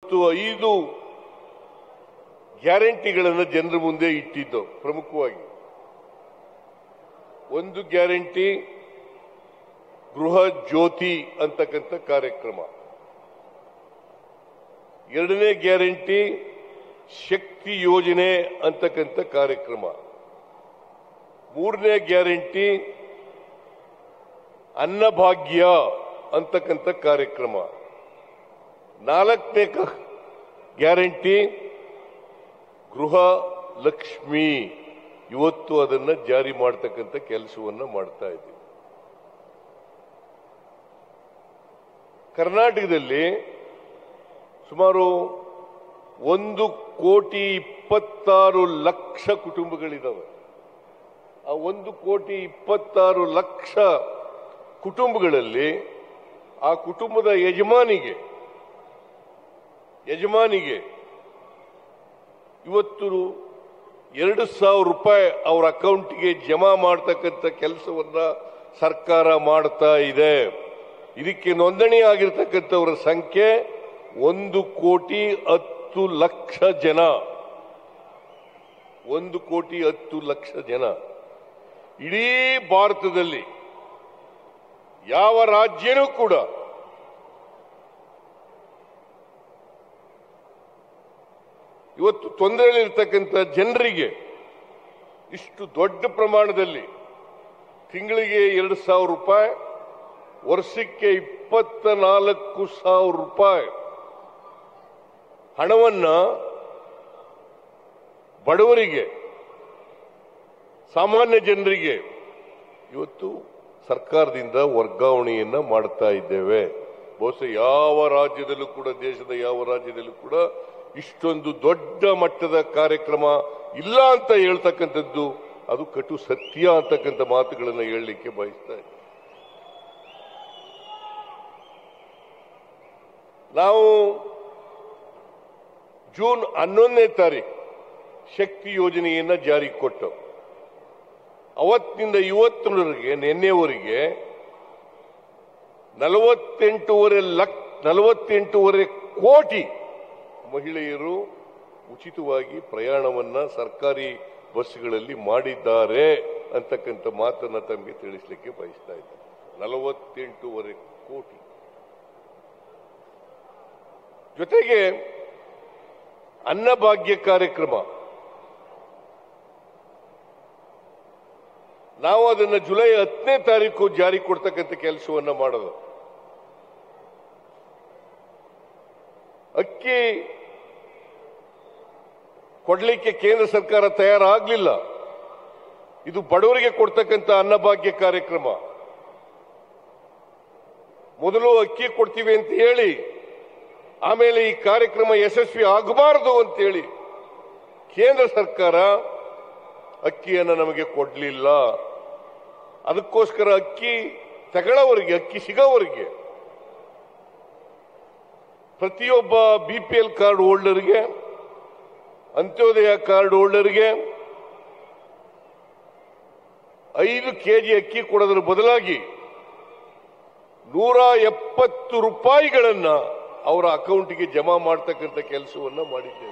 ಇವತ್ತು ಐದು ಗ್ಯಾರಂಟಿಗಳನ್ನು ಜನರ ಮುಂದೆ ಇಟ್ಟಿದ್ದು ಪ್ರಮುಖವಾಗಿ ಒಂದು ಗ್ಯಾರಂಟಿ ಗೃಹ ಜ್ಯೋತಿ ಅಂತಕ್ಕಂಥ ಕಾರ್ಯಕ್ರಮ ಎರಡನೇ ಗ್ಯಾರಂಟಿ ಶಕ್ತಿ ಯೋಜನೆ ಅಂತಕ್ಕಂಥ ಕಾರ್ಯಕ್ರಮ ಮೂರನೇ ಗ್ಯಾರಂಟಿ ಅನ್ನಭಾಗ್ಯ ಅಂತಕ್ಕಂಥ ಕಾರ್ಯಕ್ರಮ ನಾಲ್ಕನೇ ಕ- ಗ್ಯಾರಂಟಿ ಗೃಹ ಲಕ್ಷ್ಮಿ ಇವತ್ತು ಅದನ್ನ ಜಾರಿ ಮಾಡತಕ್ಕಂಥ ಕೆಲಸವನ್ನ ಮಾಡ್ತಾ ಇದ್ದೀವಿ ಕರ್ನಾಟಕದಲ್ಲಿ ಸುಮಾರು ಒಂದು ಕೋಟಿ ಇಪ್ಪತ್ತಾರು ಲಕ್ಷ ಕುಟುಂಬಗಳಿದಾವೆ ಆ ಒಂದು ಕೋಟಿ ಇಪ್ಪತ್ತಾರು ಲಕ್ಷ ಕುಟುಂಬಗಳಲ್ಲಿ ಆ ಕುಟುಂಬದ ಯಜಮಾನಿಗೆ ಯಜಮಾನಿಗೆ ಇವತ್ತು ಎರಡು ಸಾವಿರ ರೂಪಾಯಿ ಅವರ ಅಕೌಂಟ್ಗೆ ಜಮಾ ಮಾಡತಕ್ಕಂಥ ಕೆಲಸವನ್ನ ಸರ್ಕಾರ ಮಾಡ್ತಾ ಇದೆ ಇದಕ್ಕೆ ನೋಂದಣಿ ಆಗಿರ್ತಕ್ಕಂಥವರ ಸಂಖ್ಯೆ ಒಂದು ಕೋಟಿ ಹತ್ತು ಲಕ್ಷ ಜನ ಒಂದು ಕೋಟಿ ಹತ್ತು ಲಕ್ಷ ಜನ ಇಡೀ ಭಾರತದಲ್ಲಿ ಯಾವ ರಾಜ್ಯನೂ ಕೂಡ ಇವತ್ತು ತೊಂದರೆಯಲ್ಲಿರ್ತಕ್ಕಂಥ ಜನರಿಗೆ ಇಷ್ಟು ದೊಡ್ಡ ಪ್ರಮಾಣದಲ್ಲಿ ತಿಂಗಳಿಗೆ ಎರಡು ಸಾವಿರ ರೂಪಾಯಿ ವರ್ಷಕ್ಕೆ ಇಪ್ಪತ್ತ ನಾಲ್ಕು ಸಾವಿರ ರೂಪಾಯಿ ಹಣವನ್ನ ಬಡವರಿಗೆ ಸಾಮಾನ್ಯ ಜನರಿಗೆ ಇವತ್ತು ಸರ್ಕಾರದಿಂದ ವರ್ಗಾವಣೆಯನ್ನ ಮಾಡ್ತಾ ಇದ್ದೇವೆ ಬಹುಶಃ ಯಾವ ರಾಜ್ಯದಲ್ಲೂ ಕೂಡ ದೇಶದ ಯಾವ ರಾಜ್ಯದಲ್ಲೂ ಕೂಡ ಇಷ್ಟೊಂದು ದೊಡ್ಡ ಮಟ್ಟದ ಕಾರ್ಯಕ್ರಮ ಇಲ್ಲ ಅಂತ ಹೇಳ್ತಕ್ಕಂಥದ್ದು ಅದು ಕಟು ಸತ್ಯ ಅಂತಕ್ಕಂಥ ಮಾತುಗಳನ್ನು ಹೇಳಲಿಕ್ಕೆ ಬಯಸ್ತಾ ಇದ್ದೀನಿ ನಾವು ಜೂನ್ ಹನ್ನೊಂದನೇ ತಾರೀಕು ಶಕ್ತಿ ಯೋಜನೆಯನ್ನ ಜಾರಿಗೆ ಕೊಟ್ಟು ಅವತ್ತಿನಿಂದ ಇವತ್ತಿನವರೆಗೆ ನಿನ್ನೆವರೆಗೆ ನಲವತ್ತೆಂಟೂವರೆ ಲಕ್ಷ ನಲವತ್ತೆಂಟೂವರೆ ಕೋಟಿ ಮಹಿಳೆಯರು ಉಚಿತವಾಗಿ ಪ್ರಯಾಣವನ್ನ ಸರ್ಕಾರಿ ಬಸ್ಗಳಲ್ಲಿ ಮಾಡಿದ್ದಾರೆ ಅಂತಕ್ಕಂಥ ಮಾತನ್ನ ತಮಗೆ ತಿಳಿಸ್ಲಿಕ್ಕೆ ಬಯಸ್ತಾ ಇದ್ದೆ ನಲವತ್ತೆಂಟೂವರೆ ಕೋಟಿ ಜೊತೆಗೆ ಅನ್ನಭಾಗ್ಯ ಕಾರ್ಯಕ್ರಮ ನಾವು ಅದನ್ನ ಜುಲೈ ಹತ್ತನೇ ತಾರೀಕು ಜಾರಿ ಕೊಡ್ತಕ್ಕಂಥ ಕೆಲಸವನ್ನ ಮಾಡೋದು ಅಕ್ಕಿ ಕೊಡ್ಲಿಕ್ಕೆ ಕೇಂದ್ರ ಸರ್ಕಾರ ತಯಾರಾಗಲಿಲ್ಲ ಇದು ಬಡವರಿಗೆ ಕೊಡ್ತಕ್ಕಂಥ ಅನ್ನಭಾಗ್ಯ ಕಾರ್ಯಕ್ರಮ ಮೊದಲು ಅಕ್ಕಿ ಕೊಡ್ತೀವಿ ಅಂತ ಹೇಳಿ ಆಮೇಲೆ ಈ ಕಾರ್ಯಕ್ರಮ ಯಶಸ್ವಿ ಆಗಬಾರದು ಅಂತೇಳಿ ಕೇಂದ್ರ ಸರ್ಕಾರ ಅಕ್ಕಿಯನ್ನು ನಮಗೆ ಕೊಡಲಿಲ್ಲ ಅದಕ್ಕೋಸ್ಕರ ಅಕ್ಕಿ ತಗೊಳ್ಳೋವರಿಗೆ ಅಕ್ಕಿ ಸಿಗೋವರಿಗೆ ಪ್ರತಿಯೊಬ್ಬ ಬಿ ಪಿ ಎಲ್ ಕಾರ್ಡ್ ಹೋಲ್ಡರ್ಗೆ ಅಂತ್ಯೋದಯ ಕಾರ್ಡ್ ಹೋಲ್ಡರ್ಗೆ ಐದು ಕೆಜಿ ಅಕ್ಕಿ ಕೊಡೋದ್ರ ಬದಲಾಗಿ ನೂರ ಎಪ್ಪತ್ತು ರೂಪಾಯಿಗಳನ್ನ ಅವರ ಅಕೌಂಟ್ಗೆ ಜಮಾ ಮಾಡತಕ್ಕಂಥ ಕೆಲಸವನ್ನ ಮಾಡಿದ್ದೇವೆ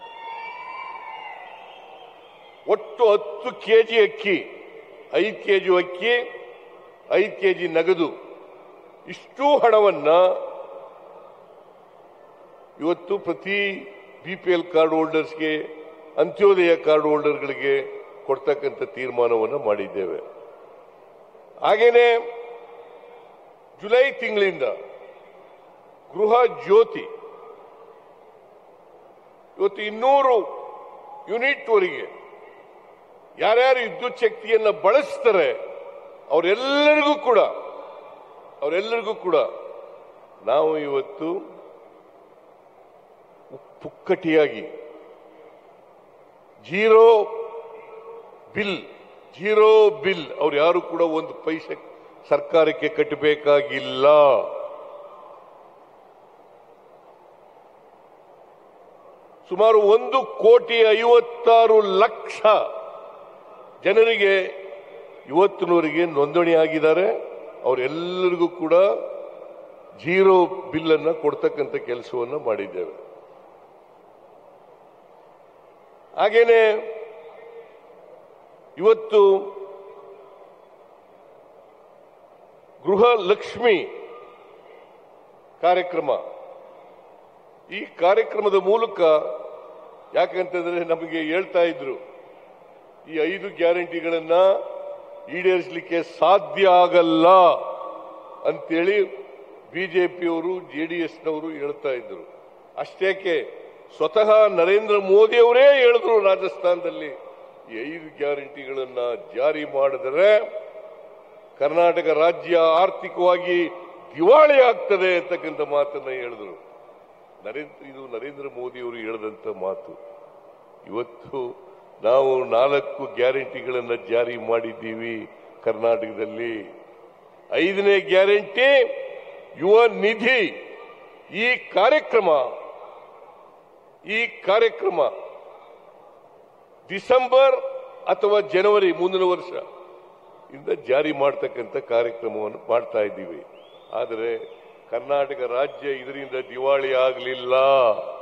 ಒಟ್ಟು ಹತ್ತು ಕೆಜಿ ಅಕ್ಕಿ ಐದು ಕೆಜಿ ಅಕ್ಕಿ ಐದು ಕೆಜಿ ನಗದು ಇಷ್ಟೂ ಹಣವನ್ನ ಇವತ್ತು ಪ್ರತಿ ಬಿ ಪಿ ಎಲ್ ಕಾರ್ಡ್ ಹೋಲ್ಡರ್ಸ್ಗೆ ಅಂತ್ಯೋದಯ ಕಾರ್ಡ್ ಹೋಲ್ಡರ್ಗಳಿಗೆ ಕೊಡ್ತಕ್ಕಂಥ ತೀರ್ಮಾನವನ್ನು ಮಾಡಿದ್ದೇವೆ ಹಾಗೇನೆ ಜುಲೈ ತಿಂಗಳಿಂದ ಗೃಹ ಜ್ಯೋತಿ ಇವತ್ತು ಇನ್ನೂರು ಯೂನಿಟ್ ವರೆಗೆ ಯಾರ್ಯಾರು ವಿದ್ಯುತ್ ಶಕ್ತಿಯನ್ನ ಬಳಸ್ತಾರೆ ಅವರೆಲ್ಲರಿಗೂ ಕೂಡ ಅವರೆಲ್ಲರಿಗೂ ಕೂಡ ನಾವು ಇವತ್ತು ಪುಕ್ಕಟಿಯಾಗಿ ಜೀರೋ ಬಿಲ್ ಜೀರೋ ಬಿಲ್ ಅವ್ರು ಯಾರು ಕೂಡ ಒಂದು ಪೈಸೆ ಸರ್ಕಾರಕ್ಕೆ ಕಟ್ಟಬೇಕಾಗಿಲ್ಲ ಸುಮಾರು ಒಂದು ಕೋಟಿ ಐವತ್ತಾರು ಲಕ್ಷ ಜನರಿಗೆ ಇವತ್ತಿನವರೆಗೆ ನೋಂದಣಿ ಆಗಿದ್ದಾರೆ ಅವರೆಲ್ಲರಿಗೂ ಕೂಡ ಜೀರೋ ಬಿಲ್ ಅನ್ನ ಕೊಡ್ತಕ್ಕಂಥ ಕೆಲಸವನ್ನ ಮಾಡಿದ್ದೇವೆ ಹಾಗೇನೆ ಇವತ್ತು ಗೃಹ ಲಕ್ಷ್ಮಿ ಕಾರ್ಯಕ್ರಮ ಈ ಕಾರ್ಯಕ್ರಮದ ಮೂಲಕ ಯಾಕಂತಂದ್ರೆ ನಮಗೆ ಹೇಳ್ತಾ ಇದ್ರು ಈ ಐದು ಗ್ಯಾರಂಟಿಗಳನ್ನ ಈಡೇರಿಸಲಿಕ್ಕೆ ಸಾಧ್ಯ ಆಗಲ್ಲ ಅಂತೇಳಿ ಬಿಜೆಪಿಯವರು ಜೆಡಿಎಸ್ನವರು ಹೇಳ್ತಾ ಇದ್ರು ಅಷ್ಟೇಕೆ ಸ್ವತಃ ನರೇಂದ್ರ ಮೋದಿ ಅವರೇ ಹೇಳಿದ್ರು ರಾಜಸ್ಥಾನದಲ್ಲಿ ಈ ಐದು ಗ್ಯಾರಂಟಿಗಳನ್ನ ಜಾರಿ ಮಾಡಿದರೆ ಕರ್ನಾಟಕ ರಾಜ್ಯ ಆರ್ಥಿಕವಾಗಿ ದಿವಾಳಿ ಆಗ್ತದೆ ಅಂತಕ್ಕಂಥ ಮಾತನ್ನ ಹೇಳಿದ್ರು ನರೇಂದ್ರ ಇದು ನರೇಂದ್ರ ಮೋದಿ ಅವರು ಹೇಳಿದಂತ ಮಾತು ಇವತ್ತು ನಾವು ನಾಲ್ಕು ಗ್ಯಾರಂಟಿಗಳನ್ನ ಜಾರಿ ಮಾಡಿದ್ದೀವಿ ಕರ್ನಾಟಕದಲ್ಲಿ ಐದನೇ ಗ್ಯಾರಂಟಿ ಯುವ ನಿಧಿ ಈ ಕಾರ್ಯಕ್ರಮ ಈ ಕಾರ್ಯಕ್ರಮ ಡಿಸೆಂಬರ್ ಅಥವಾ ಜನವರಿ ಮುಂದಿನ ವರ್ಷ ಇಂದ ಜಾರಿ ಮಾಡ್ತಕ್ಕಂಥ ಕಾರ್ಯಕ್ರಮವನ್ನು ಮಾಡ್ತಾ ಇದ್ದೀವಿ ಆದರೆ ಕರ್ನಾಟಕ ರಾಜ್ಯ ಇದರಿಂದ ದಿವಾಳಿ ಆಗಲಿಲ್ಲ